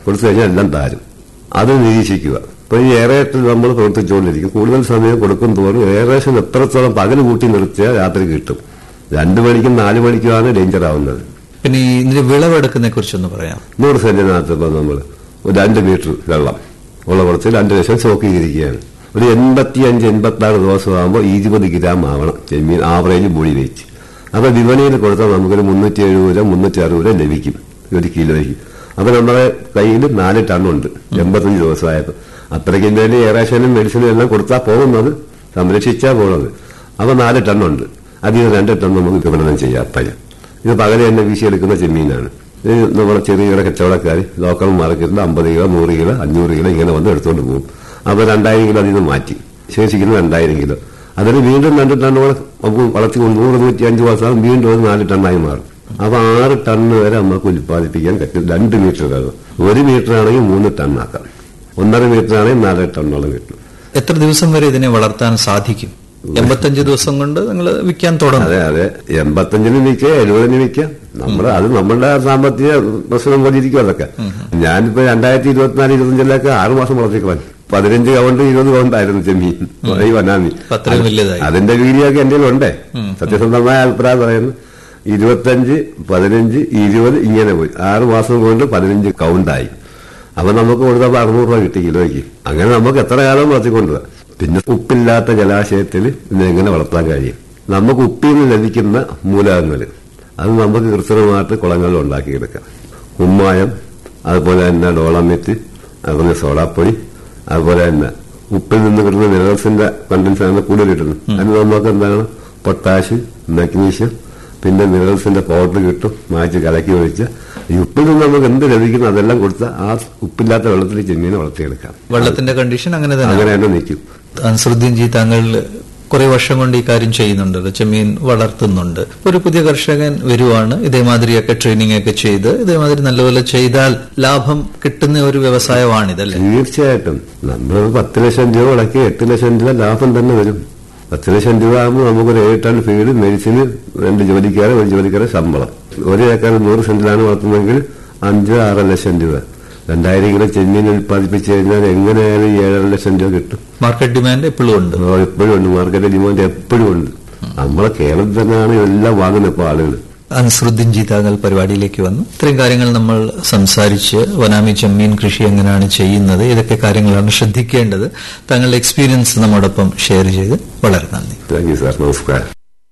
കൊടുത്തു കഴിഞ്ഞാൽ എല്ലാം താരും അത് നിരീക്ഷിക്കുക ഇപ്പൊ ഈ ഏറേറ്റിൽ നമ്മൾ പ്രവർത്തിച്ചുകൊണ്ടിരിക്കും കൂടുതൽ സമയം കൊടുക്കും തോറും ഏകദേശം എത്രത്തോളം പകൽ കൂട്ടി നിർത്തിയാൽ രാത്രി കിട്ടും രണ്ടു മണിക്കും നാലു മണിക്കുമാണ് ഡേഞ്ചർ ആവുന്നത് പിന്നെ ഈ ഇതിന്റെ വിളവെടുക്കുന്നതിനെ കുറിച്ചൊന്ന് പറയാം നൂറ് സെന്റിനകത്ത് ഇപ്പൊ നമ്മൾ ഒരു രണ്ട് മീറ്റർ വെള്ളം ഉള്ള കുറച്ച് രണ്ട് ലക്ഷം സ്റ്റോക്ക് ചെയ്തിരിക്കുകയാണ് ഒരു എൺപത്തി അഞ്ച് എൺപത്തി ആറ് ദിവസമാകുമ്പോൾ ഇരുപത് ഗ്രാം ആവണം ചെമ്മീൻ ആവറേജ് ബോഡി വെയിറ്റ് അപ്പൊ വിപണിയിൽ കൊടുത്താൽ നമുക്കൊരു മുന്നൂറ്റി എഴുപത് രൂപ മുന്നൂറ്റി അറുപത് രൂപ ലഭിക്കും ഒരു കിലോയ്ക്ക് അപ്പൊ നമ്മുടെ കയ്യിൽ നാല് ടണ്ണുണ്ട് എൺപത്തഞ്ച് ദിവസമായപ്പോൾ അത്രയ്ക്ക് ഇന്ത്യയിൽ ഏറേഷനും മെഡിസിനും എല്ലാം കൊടുത്താൽ പോകുന്നത് സംരക്ഷിച്ചാൽ പോകുന്നത് അപ്പൊ നാല് ടണ്ണുണ്ട് അതിൽ രണ്ട് ടൺ നമുക്ക് വിപണനം ചെയ്യാം പയ്യ ഇത് പകരം തന്നെ വീശിയെടുക്കുന്ന ചെമ്മീനാണ് ഇത് നമ്മുടെ ചെറുകിട കച്ചവടക്കാർ ലോക്കൽ മാർക്കറ്റിൽ അമ്പത് കിലോ നൂറ് കിലോ അഞ്ഞൂറ് കിലോ ഇങ്ങനെ വന്ന് എടുത്തുകൊണ്ട് പോകും അപ്പൊ രണ്ടായിരം കിലോ അതിൽ നിന്ന് മാറ്റി ശേഷിക്കുന്ന രണ്ടായിരം കിലോ അതിന് വീണ്ടും രണ്ട് ടണ്ണോടെ നമുക്ക് വളർത്തി കൊണ്ട് നൂറ് നൂറ്റി അഞ്ച് മാസം വീണ്ടും അത് നാല് ടണ്ണായി മാറും അപ്പൊ ആറ് ടണ്ണ് വരെ നമുക്ക് ഉൽപ്പാദിപ്പിക്കാൻ പറ്റും രണ്ട് മീറ്റർ വെള്ളം ഒരു മീറ്റർ ആണെങ്കിൽ മൂന്ന് ടണ്ണാക്കാം ഒന്നര മീറ്റർ ആണെങ്കിൽ നാല് ടണ്ണോളം കിട്ടും എത്ര ദിവസം വരെ ഇതിനെ വളർത്താൻ സാധിക്കും എൺപത്തഞ്ച് ദിവസം കൊണ്ട് നിങ്ങൾ വിൽക്കാൻ തുടങ്ങും അതെ അതെ എൺപത്തഞ്ചിന് വിൽക്കാം എഴുപതിന് വിൽക്കാം നമ്മുടെ അത് നമ്മളുടെ സാമ്പത്തിക പ്രശ്നം പോലെ ഇരിക്കും അതൊക്കെ ഞാനിപ്പോ രണ്ടായിരത്തി ഇരുപത്തിനാല് ഇരുപത്തഞ്ചിലൊക്കെ ആറ് മാസം വളർത്തിക്കളഞ്ഞു പതിനഞ്ച് കൗണ്ട് ഇരുപത് കൗണ്ടായിരുന്നു ചെമ്മീൻ ഈ വനാമി അപ്പൊ അത്രയും വലിയതായി അതിന്റെ വീഡിയോ ഒക്കെ എന്റെ ഉണ്ടേ സത്യസന്ധമായ അഭിപ്രായം പറയുന്നു ഇരുപത്തഞ്ച് പതിനഞ്ച് ഇരുപത് ഇങ്ങനെ പോയി ആറ് മാസം കൊണ്ട് പതിനഞ്ച് കൗണ്ടായി അപ്പൊ നമുക്ക് കൊടുത്തപ്പോ അറുന്നൂറ് രൂപ കിട്ടി കിലോയ്ക്ക് അങ്ങനെ നമുക്ക് എത്ര കാലം വളർത്തിക്കൊണ്ടുപോകാം പിന്നെ ഉപ്പില്ലാത്ത ജലാശയത്തിൽ ഇതിനെ എങ്ങനെ വളർത്താൻ കഴിയും നമുക്ക് ഉപ്പിൽ നിന്ന് ലഭിക്കുന്ന മൂലകങ്ങൾ അത് നമുക്ക് കൃത്രിമമായിട്ട് കുളങ്ങളിൽ ഉണ്ടാക്കിയെടുക്കാം കുമ്മായം അതുപോലെ തന്നെ ഡോളമിറ്റ് അതുപോലെ സോഡാപ്പൊടി അതുപോലെ തന്നെ ഉപ്പിൽ നിന്ന് കിട്ടുന്ന മിനറൽസിന്റെ കണ്ടൻസ് ആണ് കൂടുതൽ കിട്ടുന്നത് അതിന് നമുക്ക് എന്താണ് പൊട്ടാഷ് മഗ്നീഷ്യം പിന്നെ മിനറൽസിന്റെ പൗഡർ കിട്ടും മാറ്റി കലക്കി ഒഴിച്ച് ഈ ഉപ്പിൽ നിന്ന് നമുക്ക് എന്ത് ലഭിക്കുന്നു അതെല്ലാം കൊടുത്താൽ ആ ഉപ്പില്ലാത്ത വെള്ളത്തിൽ ചെമ്മീനെ വളർത്തിയെടുക്കാം വെള്ളത്തിന്റെ കണ്ടീഷൻ അങ്ങനെ തന്നെ അങ്ങനെ തന്നെ നിൽക്കും അൻസറുദ്ദീൻ ജി താങ്കൾ കുറെ വർഷം കൊണ്ട് ഈ കാര്യം ചെയ്യുന്നുണ്ട് ചെമ്മീൻ വളർത്തുന്നുണ്ട് ഒരു പുതിയ കർഷകൻ വരുവാണ് ഇതേമാതിരിയൊക്കെ ട്രെയിനിങ് ഒക്കെ ചെയ്ത് ഇതേമാതിരി നല്ലപോലെ ചെയ്താൽ ലാഭം കിട്ടുന്ന ഒരു വ്യവസായമാണിതല്ലേ തീർച്ചയായിട്ടും നമ്മൾ പത്ത് ലക്ഷം രൂപ മുടക്കി എട്ട് ലക്ഷം രൂപ ലാഭം തന്നെ വരും പത്ത് ലക്ഷം രൂപ ആകുമ്പോൾ നമുക്കൊരു ഏഴ് ടൺ ഫീഡ് മെഡിസിന് രണ്ട് ജോലിക്കാരെ ഒരു ജോലിക്കാരെ ശമ്പളം ഒരു ഏക്കർ നൂറ് സെന്റിലാണ് വളർത്തുന്നതെങ്കിൽ അഞ്ച് ആറ് ലക്ഷം രൂപ രണ്ടായിരം കിലോ ചെമ്മീൻ ഉൽപ്പാദിപ്പിച്ചു കഴിഞ്ഞാൽ എങ്ങനെയായാലും ഏഴര ലക്ഷം രൂപ കിട്ടും മാർക്കറ്റ് ഡിമാൻഡ് എപ്പോഴും ഉണ്ട് ആ, എപ്പോഴും ഉണ്ട് മാർക്കറ്റ് ഡിമാൻഡ് എപ്പോഴും ഉണ്ട് നമ്മളെ കേരളത്തിൽ തന്നെയാണ് എല്ലാം വാങ്ങുന്നത് ഇപ്പോൾ ആളുകൾ അൻസറുദ്ദീൻ ജി താങ്കൾ പരിപാടിയിലേക്ക് വന്നു ഇത്രയും കാര്യങ്ങൾ നമ്മൾ സംസാരിച്ച് വനാമി ചെമ്മീൻ കൃഷി എങ്ങനെയാണ് ചെയ്യുന്നത് ഇതൊക്കെ കാര്യങ്ങളാണ് ശ്രദ്ധിക്കേണ്ടത് താങ്കളുടെ എക്സ്പീരിയൻസ് നമ്മോടൊപ്പം ഷെയർ ചെയ്ത് വളരെ നന്ദി താങ്ക് യു സാർ നമസ്കാരം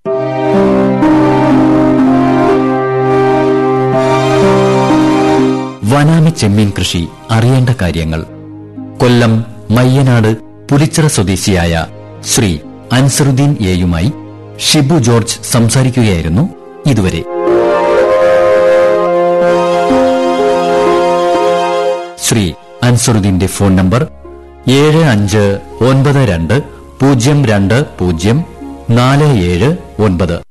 വനാമി ചെമ്മീൻ കൃഷി അറിയേണ്ട കാര്യങ്ങൾ കൊല്ലം മയ്യനാട് പുലിച്ചിറ സ്വദേശിയായ ശ്രീ അൻസറുദ്ദീൻ എയുമായി ഷിബു ജോർജ് സംസാരിക്കുകയായിരുന്നു ഇതുവരെ ശ്രീ അൻസറുദ്ദീന്റെ ഫോൺ നമ്പർ ഏഴ് അഞ്ച് ഒൻപത് രണ്ട് പൂജ്യം രണ്ട് പൂജ്യം നാല് ഏഴ് ഒൻപത്